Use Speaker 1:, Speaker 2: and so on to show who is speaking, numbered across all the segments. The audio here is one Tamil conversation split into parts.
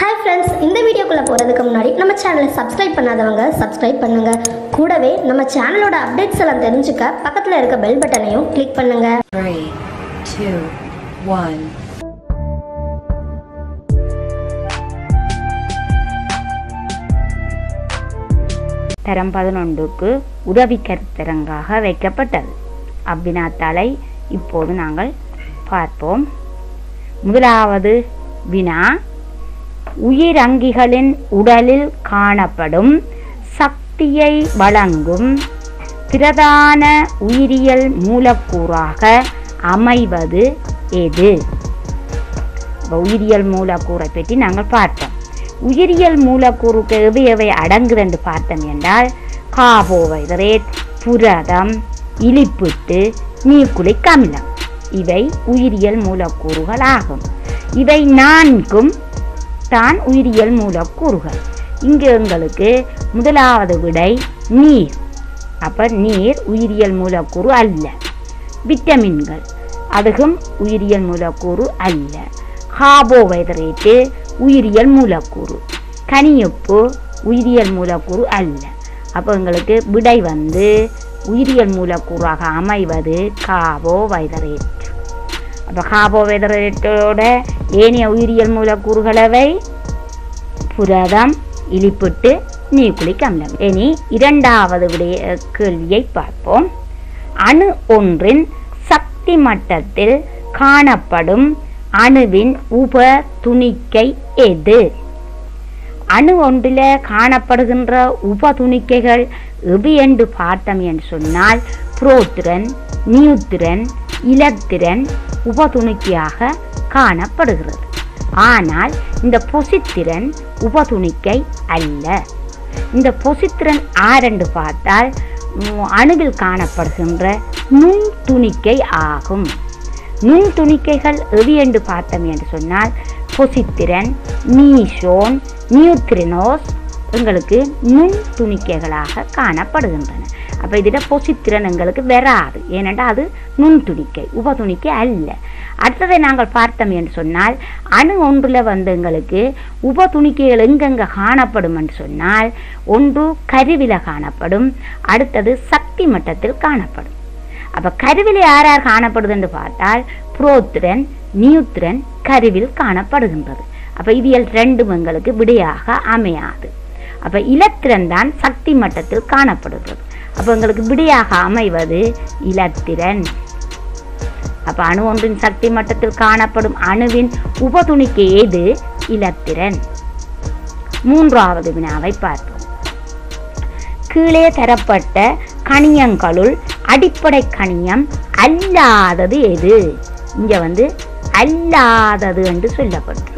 Speaker 1: ஹாய் ஃப்ரெண்ட்ஸ் இந்த வீடியோக்குள்ளே போகிறதுக்கு முன்னாடி நம்ம சேனலை சப்ஸ்கிரைப் பண்ணாதவங்க சப்ஸ்கிரைப் பண்ணுங்க கூடவே நம்ம சேனலோட அப்டேட்ஸ் எல்லாம் தெரிஞ்சுக்க பக்கத்தில் இருக்க பெல் பட்டனையும் கிளிக் பண்ணுங்க
Speaker 2: Three, two, one.
Speaker 3: தரம் பதினொன்றுக்கு உதவி கருத்தரங்காக வைக்கப்பட்டது அவ்வினாத்தாளை இப்போது நாங்கள் பார்ப்போம் முதலாவது வினா உயிரங்கிகளின் உடலில் காணப்படும் சக்தியை வழங்கும் பிரதான உயிரியல் மூலக்கூறாக அமைவது எது அப்ப உயிரியல் மூலக்கூறை பற்றி நாங்கள் பார்த்தோம் உயிரியல் மூலக்கூறுக்கு எவை எவை அடங்குதென்று பார்த்தோம் என்றால் கார்போஹைட்ரேட் புரதம் இலிப்பிட்டு நியூக்ளிக் அமிலம் இவை உயிரியல் மூலக்கூறுகள் ஆகும் இவை நான்கும் தான் உயிரியல் மூலக்கூறுகள் இங்கு எங்களுக்கு முதலாவது விடை நீர் அப்ப நீர் உயிரியல் மூலக்கூறு அல்ல விட்டமின்கள் அதுவும் உயிரியல் மூலக்கூறு அல்ல கார்போஹைட்ரேட்டு உயிரியல் மூலக்கூறு கனியுப்பு உயிரியல் மூலக்கூறு அல்ல அப்போ எங்களுக்கு விடை வந்து உயிரியல் மூலக்கூறாக அமைவது கார்போஹைட்ரேட் அப்போ கார்போஹைட்ரேட்டோட ஏனைய உயிரியல் மூலக்கூறுகளவை புரதம் இலிப்பிட்டு நியூக்ளிக் அமிலம் இனி இரண்டாவது விடைய கேள்வியை பார்ப்போம் அணு ஒன்றின் சக்தி மட்டத்தில் காணப்படும் அணுவின் உப துணிக்கை எது அணு ஒன்றில் காணப்படுகின்ற உப துணிக்கைகள் எவை என்று பார்த்தோம் என்று சொன்னால் புரோத்திரன் நியூத்திரன் இலத்திரன் உப துணிக்கையாக காணப்படுகிறது ஆனால் இந்த பொசித்திரன் உபதுணிக்கை அல்ல இந்த பொசித்திரன் ஆரென்று பார்த்தால் உம், அணுவில் காணப்படுகின்ற நுண்துணிக்கை ஆகும் நுண்துணிக்கைகள் எவி என்று பார்த்தோம் என்று சொன்னால் பொசித்திரன் மீஷோன் நியூத்ரினோஸ் எங்களுக்கு நுண்துணிக்கைகளாக காணப்படுகின்றன அப்போ இதில் பொசித்திரன் எங்களுக்கு வராது ஏனென்றால் அது நுண்துணிக்கை உபதுணிக்கை அல்ல அடுத்ததை நாங்கள் பார்த்தோம் என்று சொன்னால் அணு ஒன்றில் வந்து எங்களுக்கு உபதுணிக்கைகள் எங்கெங்கே காணப்படும் என்று சொன்னால் ஒன்று கருவில காணப்படும் அடுத்தது சக்தி மட்டத்தில் காணப்படும் அப்போ கருவில் யார் யார் காணப்படுது என்று பார்த்தால் புரோத்திரன் நியூத்திரன் கருவில் காணப்படுகின்றது அப்போ இவியல் ரெண்டும் எங்களுக்கு விடையாக அமையாது அப்போ இலத்திரன் தான் சக்தி மட்டத்தில் காணப்படுகிறது அப்போ எங்களுக்கு விடையாக அமைவது இலத்திரன் அப்போ அணு ஒன்றின் சக்தி மட்டத்தில் காணப்படும் அணுவின் உபதுணிக்கை ஏது இலத்திரன் மூன்றாவது வினாவை பார்ப்போம் கீழே தரப்பட்ட கணியங்களுள் அடிப்படை கணியம் அல்லாதது எது இங்க வந்து அல்லாதது என்று சொல்லப்பட்டிருக்கு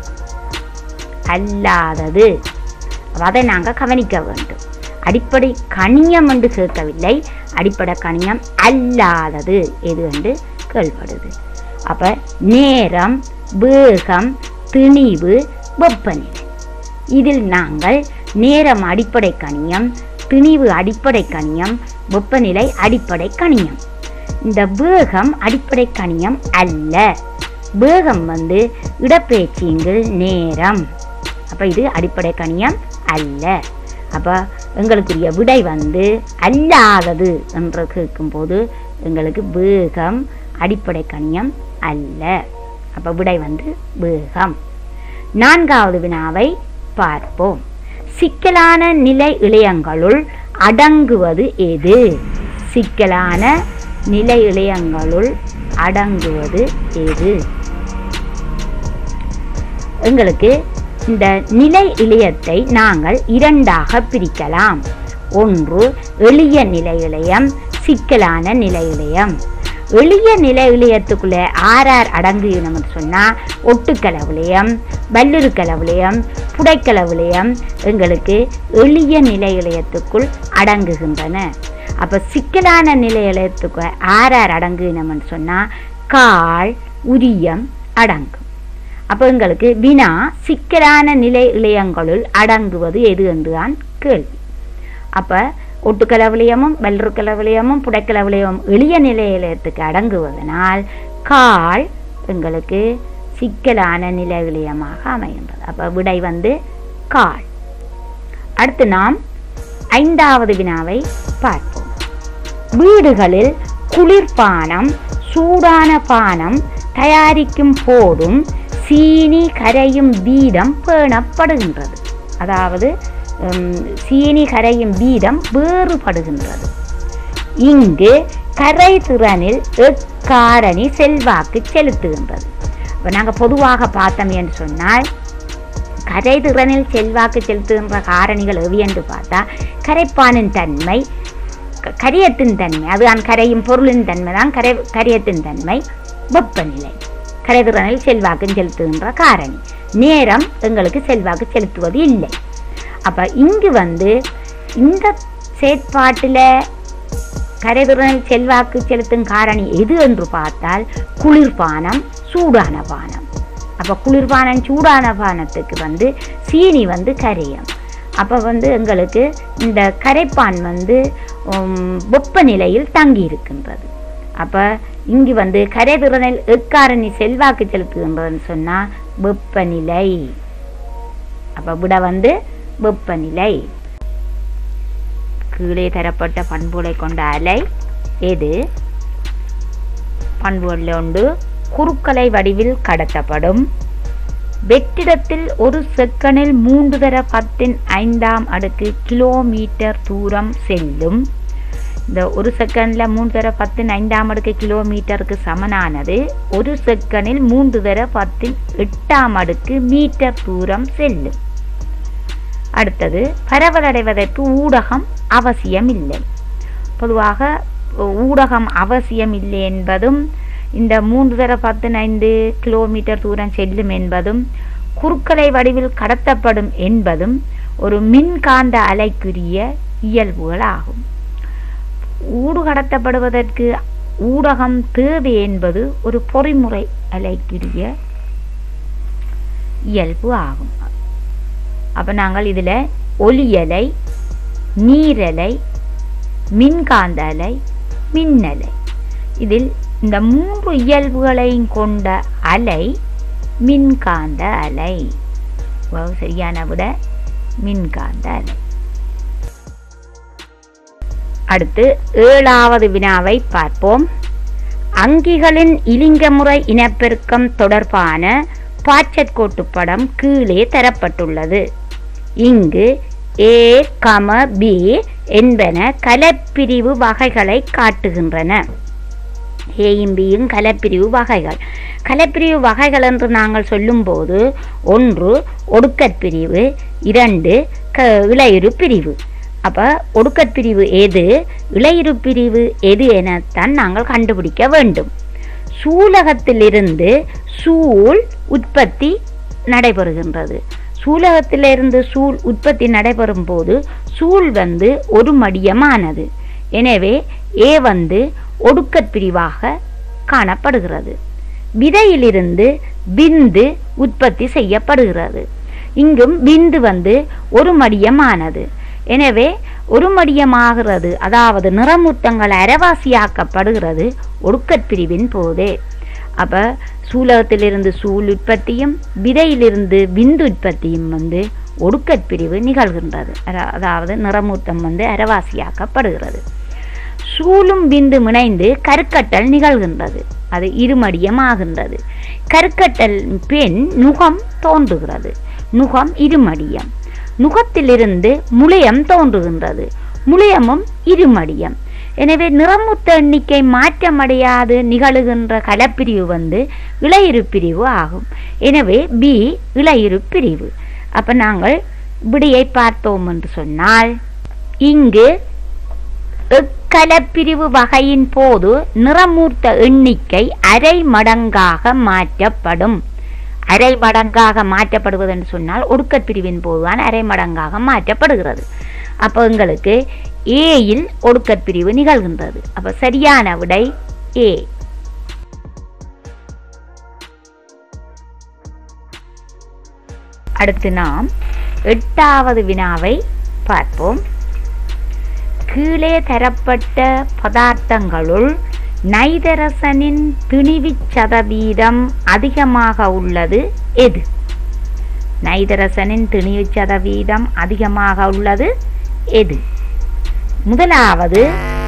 Speaker 3: அல்லாதது அதை நாங்கள் கவனிக்க வேண்டும் அடிப்படை கணியம் என்று கேட்கவில்லை அடிப்படை கணியம் அல்லாதது எது என்று கேள்விப்படுது அப்ப நேரம் வேகம் திணிவு வெப்பநிலை இதில் நாங்கள் நேரம் அடிப்படை கணியம் திணிவு அடிப்படை கணியம் வெப்பநிலை அடிப்படை கணியம் இந்த வேகம் அடிப்படை கணியம் அல்ல வேகம் வந்து இடப்பெயர்ச்சியின் நேரம் அப்ப இது அடிப்படை கணியம் அல்ல அப்ப எங்களுக்குரிய விடை வந்து அல்லாதது என்று கேட்கும்போது எங்களுக்கு வேகம் அடிப்படை கணியம் அல்ல அப்ப விடை வந்து வேகம் நான்காவது வினாவை பார்ப்போம் சிக்கலான நிலை இழையங்களுள் அடங்குவது எது சிக்கலான நிலை இழையங்களுள் அடங்குவது எது எங்களுக்கு இந்த நிலை இழையத்தை நாங்கள் இரண்டாக பிரிக்கலாம் ஒன்று எளிய நிலை இழையம் சிக்கலான நிலை இழையம் எளிய நிலை இழையத்துக்குள்ள ஆர் ஆர் அடங்குகிறோம்னு சொன்னால் ஒட்டுக்கல விளையம் வல்லுருக்கல விளையம் புடைக்கல விளையம் எங்களுக்கு எளிய நிலை இழையத்துக்குள் அடங்குகின்றன அப்போ சிக்கலான நிலை இழையத்துக்கு ஆர் ஆர் அடங்குகிறோம்னு சொன்னால் கால் உரியம் அடங்கும் அப்போ எங்களுக்கு வினா சிக்கலான நிலை இளையங்களுள் அடங்குவது எது என்றுதான் கேள்வி அப்போ ஒட்டுக்கல விளையமும் வல்லுக்கல விளையமும் புடைக்கல விளையமும் எளிய நிலை இளையத்துக்கு அடங்குவதனால் கால் எங்களுக்கு சிக்கலான நிலையிலியமாக அமைகின்றது அப்போ விடை வந்து கால் அடுத்து நாம் ஐந்தாவது வினாவை பார்ப்போம் வீடுகளில் குளிர்பானம் சூடான பானம் தயாரிக்கும் போதும் சீனி கரையும் வீதம் பேணப்படுகின்றது அதாவது உம், சீனி கரையும் வீதம் வேறுபடுகின்றது இங்கு கரை திறனில் எக்காரணி செல்வாக்கு செலுத்துகின்றது இப்போ நாங்கள் பொதுவாக பார்த்தோம் என்று சொன்னால் கரை திறனில் செல்வாக்கு செலுத்துகின்ற காரணிகள் எவை என்று பார்த்தா கரைப்பானின் தன்மை க- கரியத்தின் தன்மை அதுதான் கரையும் பொருளின் தன்மை தான் கரை கரியத்தின் தன்மை வெப்பநிலை கரைதிறனில் செல்வாக்கு செலுத்துகின்ற காரணி நேரம் எங்களுக்கு செல்வாக்கு செலுத்துவது இல்லை அப்ப இங்கு வந்து இந்த செயற்பாட்டில் கரைதிறனில் செல்வாக்கு செலுத்தும் காரணி எது என்று பார்த்தால் குளிர்பானம் சூடான பானம் அப்போ குளிர்பானம் சூடான பானத்துக்கு வந்து சீனி வந்து கரையும் அப்போ வந்து எங்களுக்கு இந்த கரைப்பான் வந்து உம், வெப்பநிலையில் தங்கி இருக்கின்றது அப்போ இங்கு வந்து கரைதிறனில் எக்காரணி செல்வாக்கு செலுத்துகின்றதுன்னு சொன்னால் வெப்பநிலை அப்போ விட வந்து வெப்பநிலை கீழே தரப்பட்ட பண்புகளை கொண்ட அலை எது பண்புகளில் ஒன்று குறுக்கலை வடிவில் கடத்தப்படும் வெற்றிடத்தில் ஒரு செக்கனில் மூன்று தர பத்தின் ஐந்தாம் அடுக்கு கிலோமீட்டர் தூரம் செல்லும் இந்த ஒரு செகண்டில் மூன்று தர பத்தின் ஐந்தாம் அடுக்கு கிலோமீட்டருக்கு சமனானது ஒரு செகண்டில் மூன்று தர பத்தின் எட்டாம் அடுக்கு மீட்டர் தூரம் செல்லும் அடுத்தது பரவலடைவதற்கு ஊடகம் அவசியம் இல்லை பொதுவாக ஊடகம் அவசியம் இல்லை என்பதும் இந்த மூன்று தர பதினைந்து கிலோமீட்டர் தூரம் செல்லும் என்பதும் குறுக்கலை வடிவில் கடத்தப்படும் என்பதும் ஒரு மின்காந்த அலைக்குரிய இயல்புகள் ஆகும் ஊடு கடத்தப்படுவதற்கு ஊடகம் தேவை என்பது ஒரு பொறிமுறை அலைக்குரிய இயல்பு ஆகும் அப்போ நாங்கள் இதில் ஒலியலை நீரலை மின்காந்த அலை மின்னலை இதில் இந்த மூன்று இயல்புகளையும் கொண்ட அலை மின்காந்த அலை வாவ், சரியான விட மின்காந்த அலை அடுத்து ஏழாவது வினாவை பார்ப்போம் அங்கிகளின் இலிங்கமுறை இனப்பெருக்கம் தொடர்பான பாய்ச்சற்கோட்டு படம் கீழே தரப்பட்டுள்ளது இங்கு ஏ கம பி என்பன கலப்பிரிவு வகைகளை காட்டுகின்றன ஏயும் பியும் கலப்பிரிவு வகைகள் கலப்பிரிவு வகைகள் என்று நாங்கள் சொல்லும்போது ஒன்று ஒடுக்கற்பிரிவு இரண்டு க இளையுறு பிரிவு அப்போ ஒடுக்கற்பிரிவு எது இளையுறு பிரிவு எது எனத்தான் நாங்கள் கண்டுபிடிக்க வேண்டும் சூலகத்திலிருந்து சூல் உற்பத்தி நடைபெறுகின்றது சூலகத்திலிருந்து சூல் உற்பத்தி நடைபெறும் போது சூல் வந்து ஒரு மடியமானது எனவே ஏ வந்து ஒடுக்கற் பிரிவாக காணப்படுகிறது விதையிலிருந்து விந்து உற்பத்தி செய்யப்படுகிறது இங்கும் விந்து வந்து ஒரு மடியமானது எனவே ஒரு மடியமாகிறது அதாவது நிறமூர்த்தங்கள் அரவாசியாக்கப்படுகிறது ஒடுக்கற் பிரிவின் போதே அப்ப சூலகத்திலிருந்து சூல் உற்பத்தியும் விதையிலிருந்து விந்து உற்பத்தியும் வந்து ஒடுக்கற் பிரிவு நிகழ்கின்றது அதா- அதாவது நிறமூர்த்தம் வந்து அரவாசியாக்கப்படுகிறது சூலும் விந்து இணைந்து கருக்கட்டல் நிகழ்கின்றது அது இருமடியமாகின்றது கருக்கட்டல் பின் நுகம் தோன்றுகிறது நுகம் இருமடியம் நுகத்திலிருந்து முளையம் தோன்றுகின்றது முளையமும் இருமடியம் எனவே நிறமுத்த எண்ணிக்கை மாற்றமடையாது நிகழுகின்ற கலப்பிரிவு வந்து இளையிறு பிரிவு ஆகும் எனவே பி இளையிறு பிரிவு அப்ப நாங்கள் விடையை பார்த்தோம் என்று சொன்னால் இங்கு எக்கலப்பிரிவு வகையின் போது நிறமூர்த்த எண்ணிக்கை அரை மடங்காக மாற்றப்படும் அரை மடங்காக மாற்றப்படுவது என்று சொன்னால் ஒடுக்கற் பிரிவின் போதுதான் அரை மடங்காக மாற்றப்படுகிறது அப்போ எங்களுக்கு ஏயில் ஒடுக்கற் பிரிவு நிகழ்கின்றது அப்போ சரியான விடை ஏ அடுத்து நாம் எட்டாவது வினாவை பார்ப்போம் கீழே தரப்பட்ட பதார்த்தங்களுள் நைதரசனின் திணிவுச் சதவீதம் அதிகமாக உள்ளது எது நைதரசனின் திணிவுச் சதவீதம் அதிகமாக உள்ளது எது முதலாவது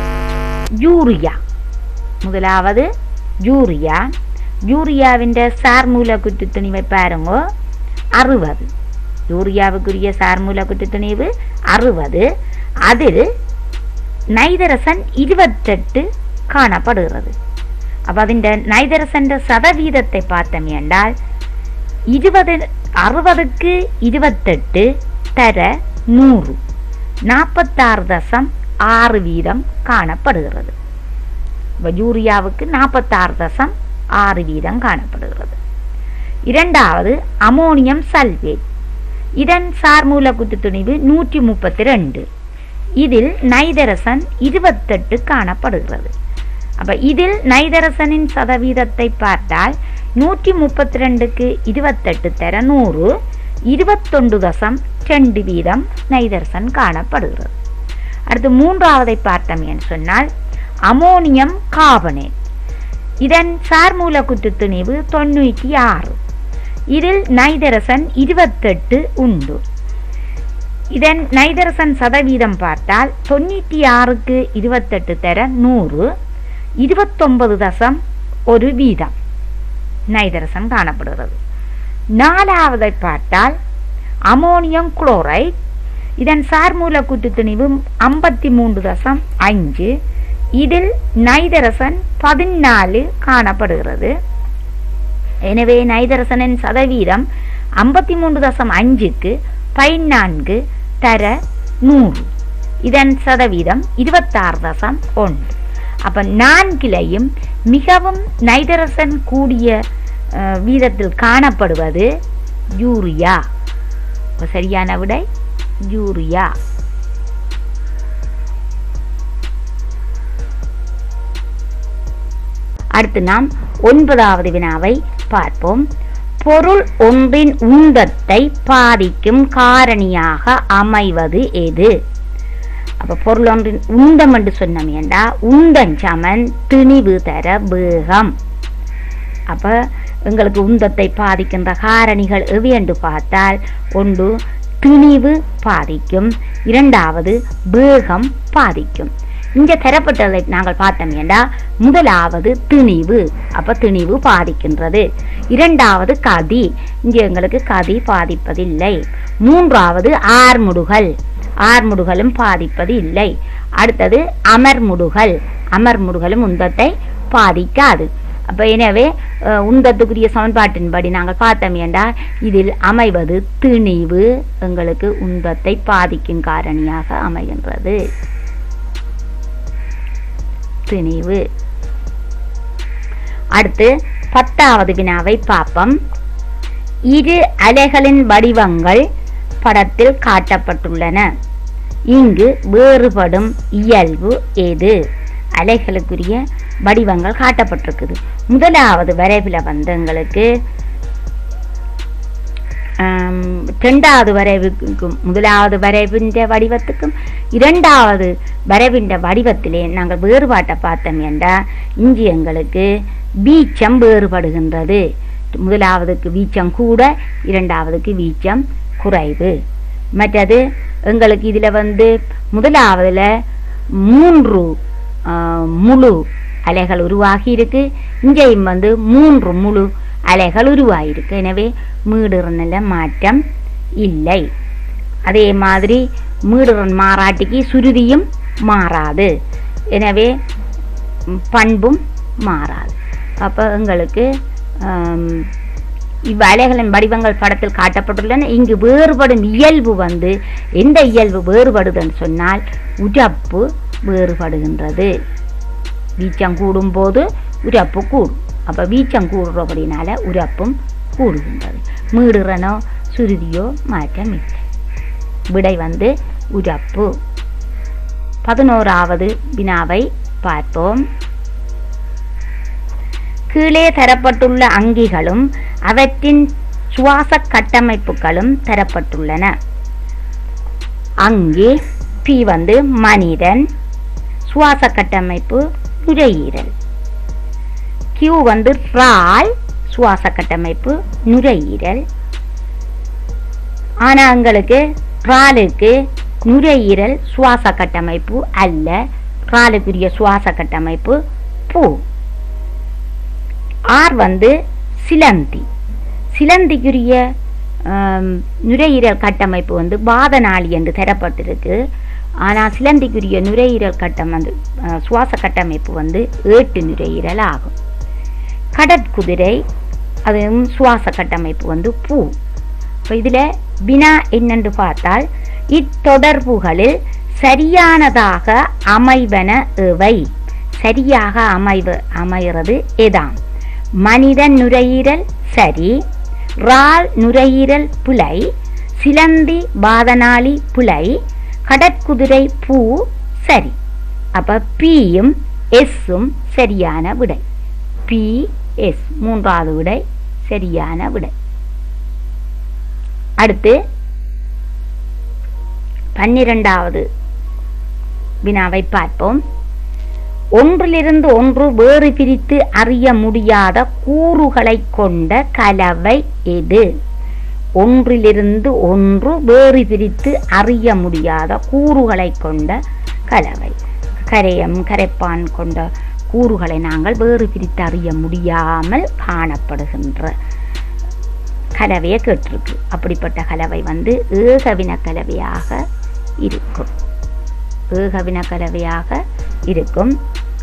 Speaker 3: யூரியா முதலாவது யூரியா யூரியாவின் சார்மூல குற்று துணிவை பாருங்க அறுபது யூரியாவுக்குரிய சார்மூல குற்று துணிவு அறுபது அதில் நைதரசன் இருபத்தெட்டு காணப்படுகிறது அப்போ അതിൻ്റെ നൈതരസന്റെ சதவீதத்தை பார்த்தோம் என்றால் இருபது அறுபதுக்கு இருபத்தெட்டு தர நூறு நாற்பத்தாறு தசம் ஆறு வீதம் காணப்படுகிறது இப்ப யூரியாவுக்கு நாற்பத்தாறு தசம் ஆறு வீதம் காணப்படுகிறது இரண்டாவது அமோனியம் சல்வேட் இதன் சார்மூல குத்துத்துணிவு நூற்றி முப்பத்தி ரெண்டு இதில் நைதரசன் இருபத்தெட்டு காணப்படுகிறது அப்ப இதில் நைதரசனின் சதவீதத்தை பார்த்தால் நூற்றி முப்பத்தி ரெண்டுக்கு இருபத்தெட்டு தர நூறு இருபத்தொண்டு தசம் ரெண்டு வீதம் நைதரசன் காணப்படுகிறது அடுத்து மூன்றாவதை பார்த்தோம் என்று சொன்னால் அமோனியம் கார்பனேட் இதன் சார்மூல குத்துத்துணிவு தொண்ணூற்றி ஆறு இதில் நைதரசன் இருபத்தெட்டு உண்டு இதன் நைதரசன் சதவீதம் பார்த்தால் தொண்ணூற்றி ஆறுக்கு இருபத்தெட்டு தர நூறு இருபத்தொன்பது தசம் ஒரு வீதம் நைதரசன் காணப்படுகிறது நாலாவதை பார்த்தால் அமோனியம் குளோரைட் இதன் சார்மூல கூட்டுத்துணிவு ஐம்பத்தி மூன்று தசம் அஞ்சு இதில் நைதரசன் பதினாலு காணப்படுகிறது எனவே நைதரசனின் சதவீதம் ஐம்பத்தி மூன்று தசம் அஞ்சுக்கு பதினான்கு தர நூறு இதன் சதவீதம் இருபத்தாறு தசம் ஒன்று அப்ப நான்கிலையும் மிகவும் நைதரசன் கூடிய அஹ், வீதத்தில் காணப்படுவது யூரியா அப்ப சரியான விடை யூரியா அடுத்து நாம் ஒன்பதாவது வினாவை பார்ப்போம் பொருள் ஒன்றின் உந்தத்தை பாதிக்கும் காரணியாக அமைவது எது அப்ப பொருள் ஒன்றின் உந்தம் என்று சொன்னோம் ஏண்டா உந்தன் சமன் திணிவு தர வேகம் அப்ப எங்களுக்கு உந்தத்தை பாதிக்கின்ற காரணிகள் எவை என்று பார்த்தால் ஒன்று திணிவு பாதிக்கும் இரண்டாவது வேகம் பாதிக்கும் இங்க தரப்பட்டதை நாங்கள் பார்த்தோம் ஏண்டா முதலாவது திணிவு அப்ப திணிவு பாதிக்கின்றது இரண்டாவது கதி இங்க எங்களுக்கு கதி பாதிப்பதில்லை மூன்றாவது ஆர்முடுகள் ஆர்முடுகளும் பாதிப்பது இல்லை அடுத்தது அமர்முடுகள் அமர்முடுகளும் உந்தத்தை பாதிக்காது அப்ப எனவே அஹ், உந்தத்துக்குரிய சமன்பாட்டின்படி நாங்கள் பார்த்தோம் என்றால் இதில் அமைவது திணிவு எங்களுக்கு உந்தத்தை பாதிக்கும் காரணியாக அமைகின்றது திணிவு அடுத்து பத்தாவது வினாவை பார்ப்போம் இரு அலைகளின் வடிவங்கள் படத்தில் காட்டப்பட்டுள்ளன இங்கு வேறுபடும் இயல்பு எது அலைகளுக்குரிய வடிவங்கள் காட்டப்பட்டிருக்குது முதலாவது வரைவில் வந்து எங்களுக்கு ஆம், இரண்டாவது வரைவுக்கும் முதலாவது வரைவின் வடிவத்துக்கும் இரண்டாவது வரைவின் வடிவத்திலே நாங்கள் வேறுபாட்டை பார்த்தோம் என்றால் இங்கு எங்களுக்கு வீச்சம் வேறுபடுகின்றது முதலாவதுக்கு வீச்சம் கூட இரண்டாவதுக்கு வீச்சம் குறைவு மற்றது எங்களுக்கு இதில் வந்து முதலாவதுல மூன்று ஆ, முழு அலைகள் உருவாகி இருக்கு இங்கேயும் வந்து மூன்று முழு அலைகள் உருவாகியிருக்கு எனவே மீடுறனில் மாற்றம் இல்லை அதே மாதிரி மீடுறன் மாறாட்டிக்கு சுருதியும் மாறாது எனவே ம், பண்பும் மாறாது அப்போ எங்களுக்கு ஆம், இவ் அலைகளின் வடிவங்கள் படத்தில் காட்டப்பட்டுள்ளன இங்கு வேறுபடும் இயல்பு வந்து எந்த இயல்பு வேறுபடுதுன்னு சொன்னால் உரப்பு வேறுபடுகின்றது வீச்சம் கூடும்போது உரப்பு கூடும் அப்போ வீச்சம் கூடுறபடினால உரப்பும் கூடுகின்றது மீடுறனோ சுருதியோ மாற்றம் இல்லை விடை வந்து உரப்பு பதினோராவது வினாவை பார்ப்போம் கீழே தரப்பட்டுள்ள அங்கிகளும் அவற்றின் சுவாச கட்டமைப்புகளும் தரப்பட்டுள்ளன அங்கே பி வந்து மனிதன் சுவாச கட்டமைப்பு நுரையீரல் கியூ வந்து ரால் சுவாச கட்டமைப்பு நுரையீரல் ஆனா எங்களுக்கு ராலுக்கு நுரையீரல் சுவாச கட்டமைப்பு அல்ல ராலுக்குரிய சுவாச கட்டமைப்பு பூ ஆர் வந்து சிலந்தி சிலந்திக்குரிய ஆம், நுரையீரல் கட்டமைப்பு வந்து பாதநாளி என்று தரப்பட்டிருக்கு ஆனால் சிலந்திக்குரிய நுரையீரல் கட்டம் வந்து ஆ, சுவாச கட்டமைப்பு வந்து ஏட்டு நுரையீரல் ஆகும் கடற்குதிரை அதுவும் சுவாச கட்டமைப்பு வந்து பூ இப்போ இதில் வினா என்னென்று பார்த்தால் இத்தொடர்புகளில் சரியானதாக அமைவன எவை சரியாக அமைவு அமைகிறது எதாம் மனித நுரையீரல் சரி ரால் நுரையீரல் புலை சிலந்தி பாதநாளி புலை கடற்குதிரை பூ சரி அப்ப பியும் எஸ்ஸும் சரியான விடை பி எஸ் மூன்றாவது விடை சரியான விடை அடுத்து பன்னிரெண்டாவது வினாவை பார்ப்போம் ஒன்றிலிருந்து ஒன்று வேறு பிரித்து அறிய முடியாத கூறுகளை கொண்ட கலவை எது ஒன்றிலிருந்து ஒன்று வேறு பிரித்து அறிய முடியாத கூறுகளை கொண்ட கலவை கரையம் கரைப்பான் கொண்ட கூறுகளை நாங்கள் வேறு பிரித்து அறிய முடியாமல் காணப்படுகின்ற கலவையை கேட்டிருக்கு அப்படிப்பட்ட கலவை வந்து ஏகவின கலவையாக இருக்கும் ஏகவின கலவையாக இருக்கும்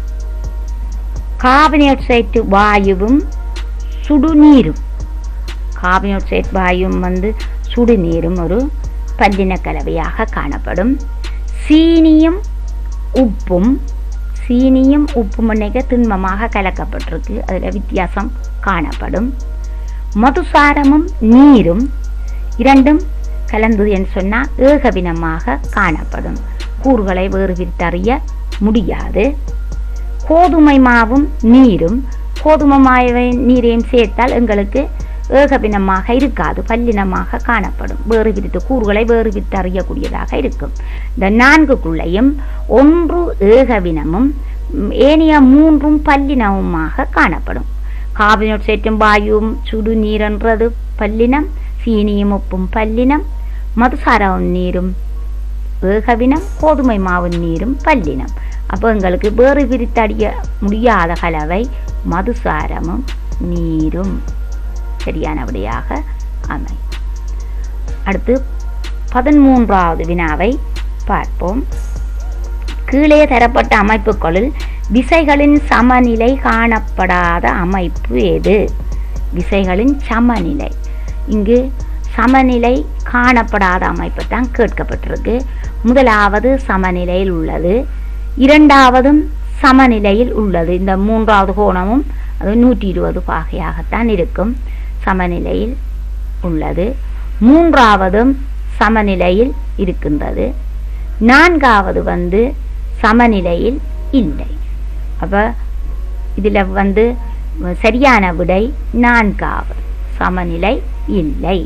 Speaker 3: கார்பனேட்சைட்டு வாயுவும் சுடுநீரும் கார்பனேட்சைட் வாயுவும் வந்து சுடுநீரும் ஒரு பல்லின கலவையாக காணப்படும் சீனியும் உப்பும் சீனியும் உப்பும் அன்னைக்கு திண்மமாக கலக்கப்பட்டிருக்கு அதில் வித்தியாசம் காணப்படும் மதுசாரமும் நீரும் இரண்டும் கலந்தது என்று சொன்னால் ஏகவினமாக காணப்படும் கூறுகளை வேறு பிரித்தறிய முடியாது கோதுமை மாவும் நீரும் கோதுமை மாவை நீரையும் சேர்த்தால் எங்களுக்கு ஏகபினமாக இருக்காது பல்லினமாக காணப்படும் வேறு பிரித்து கூறுகளை வேறு பிரித்து அறியக்கூடியதாக இருக்கும் இந்த நான்குக்குள்ளேயும் ஒன்று ஏகவினமும் ம், ஏனைய மூன்றும் பல்லினமுமாக காணப்படும் கார்பனேட் சேற்றும் வாயுவும் சுடு நீரென்றது பல்லினம் சீனியும் உப்பும் பல்லினம் மதுசாரவும் நீரும் ஏகவினம் கோதுமை மாவு நீரும் பல்லினம் அப்போ எங்களுக்கு வேறு பிரித்தறிய முடியாத கலவை மதுசாரமும் நீரும் சரியானபடியாக அமை அடுத்து பதிமூன்றாவது வினாவை பார்ப்போம் கீழே தரப்பட்ட அமைப்புகளில் விசைகளின் சமநிலை காணப்படாத அமைப்பு எது விசைகளின் சமநிலை இங்கு சமநிலை காணப்படாத அமைப்பு தான் கேட்கப்பட்டிருக்கு முதலாவது சமநிலையில் உள்ளது இரண்டாவதும் சமநிலையில் உள்ளது இந்த மூன்றாவது கோணமும் அது நூற்றி இருபது பாகையாகத்தான் இருக்கும் சமநிலையில் உள்ளது மூன்றாவதும் சமநிலையில் இருக்கின்றது நான்காவது வந்து சமநிலையில் இல்லை அப்போ இதில் வந்து சரியான விடை நான்காவது சமநிலை இல்லை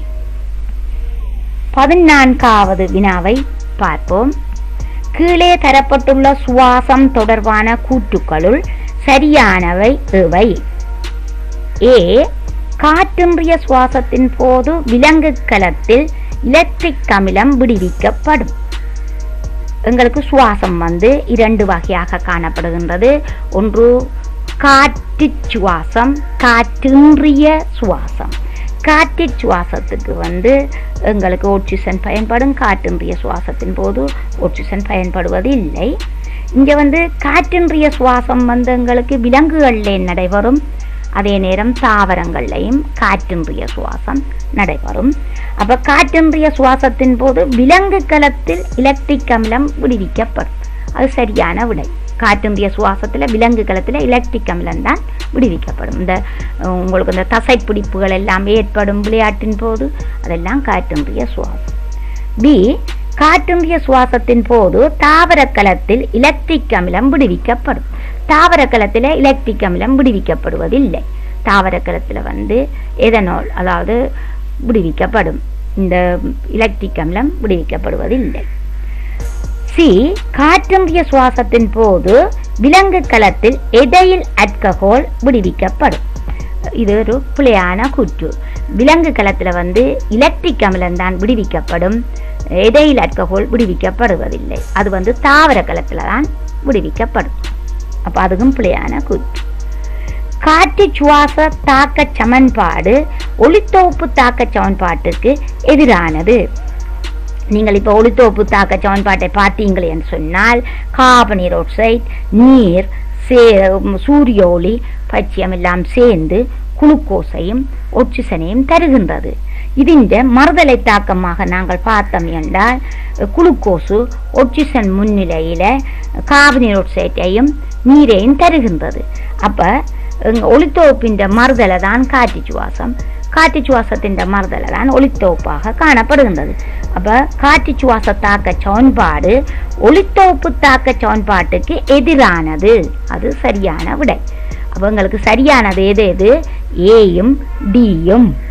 Speaker 3: பதினான்காவது வினாவை பார்ப்போம் கீழே தரப்பட்டுள்ள சுவாசம் தொடர்பான கூற்றுக்களுள் சரியானவை எவை ஏ காற்றின்றிய சுவாசத்தின் போது விலங்கு கலத்தில் எலக்ட்ரிக் அமிலம் விடுவிக்கப்படும் எங்களுக்கு சுவாசம் வந்து இரண்டு வகையாக காணப்படுகின்றது ஒன்று காற்று சுவாசம் காற்றின்றிய சுவாசம் காற்று சுவாசத்துக்கு வந்து எங்களுக்கு ஆக்சிஜன் பயன்படும் காற்றின்றிய சுவாசத்தின் போது ஆக்சிஜன் பயன்படுவது இல்லை இங்கே வந்து காற்றின்றிய சுவாசம் வந்து எங்களுக்கு விலங்குகளிலே நடைபெறும் அதே நேரம் தாவரங்கள்லையும் காற்றின்றிய சுவாசம் நடைபெறும் அப்ப காற்றின்றிய சுவாசத்தின் போது விலங்கு கலத்தில் எலக்ட்ரிக் அமிலம் விடுவிக்கப்படும் அது சரியான விடை காற்றின்றிய சுவாசத்துல விலங்கு கலத்துல எலக்ட்ரிக் அமிலம் தான் விடுவிக்கப்படும் இந்த அஹ், உங்களுக்கு இந்த தசைப்பிடிப்புகள் எல்லாம் ஏற்படும் விளையாட்டின் போது அதெல்லாம் காற்றின்றிய சுவாசம் பி காற்றின்றிய சுவாசத்தின் போது தாவர கலத்தில் எலக்ட்ரிக் அமிலம் விடுவிக்கப்படும் தாவர கலத்தில் எலக்ட்ரிக் அமிலம் விடுவிக்கப்படுவதில்லை தாவர கலத்தில் வந்து எதனால் அதாவது விடுவிக்கப்படும் இந்த எலக்ட்ரிக் அமிலம் விடுவிக்கப்படுவதில்லை சி காற்றின்றிய சுவாசத்தின் போது விலங்கு களத்தில் எதையில் அல்கஹால் விடுவிக்கப்படும் இது ஒரு பிழையான கூற்று விலங்கு களத்தில் வந்து எலக்ட்ரிக் அமிலம் தான் விடுவிக்கப்படும் எதையில் அல்கஹால் விடுவிக்கப்படுவதில்லை அது வந்து தாவர களத்தில் தான் விடுவிக்கப்படும் அப்போ அதுவும் பிழையான கூற்று காற்று சுவாச தாக்க சமன்பாடு ஒளித்தொகுப்பு தாக்க சமன்பாட்டுக்கு எதிரானது நீங்கள் இப்போ ஒளித்தோப்பு தாக்க சமன்பாட்டை பார்த்தீங்களேன்னு சொன்னால் கார்பனீர் ஆக்சைடு நீர் சே சூரிய ஒளி பச்சையம் எல்லாம் சேர்ந்து குளுக்கோஸையும் ஒட்சிசனையும் தருகின்றது ഇതിൻ്റെ மறுதலை தாக்கமாக நாங்கள் பார்த்தோம் என்றால் குளுக்கோசு ஒட்சிசன் முன்னிலையில் கார்பனீர் ஆக்சைட்டையும் நீரையும் தருகின்றது அப்போ ஒளித்தோப்பிൻ്റെ மறுதலை தான் காற்று சுவாசம் காற்று சுவாசத்திൻ്റെ மறுதலை தான் ஒளித்தோப்பாக காணப்படுகின்றது அப்போ காற்று சுவாச தாக்க சமன்பாடு ஒளித்தோப்பு தாக்க சமன்பாட்டுக்கு எதிரானது அது சரியான விடை அப்போ உங்களுக்கு சரியானது எது எது ஏயும் டியும்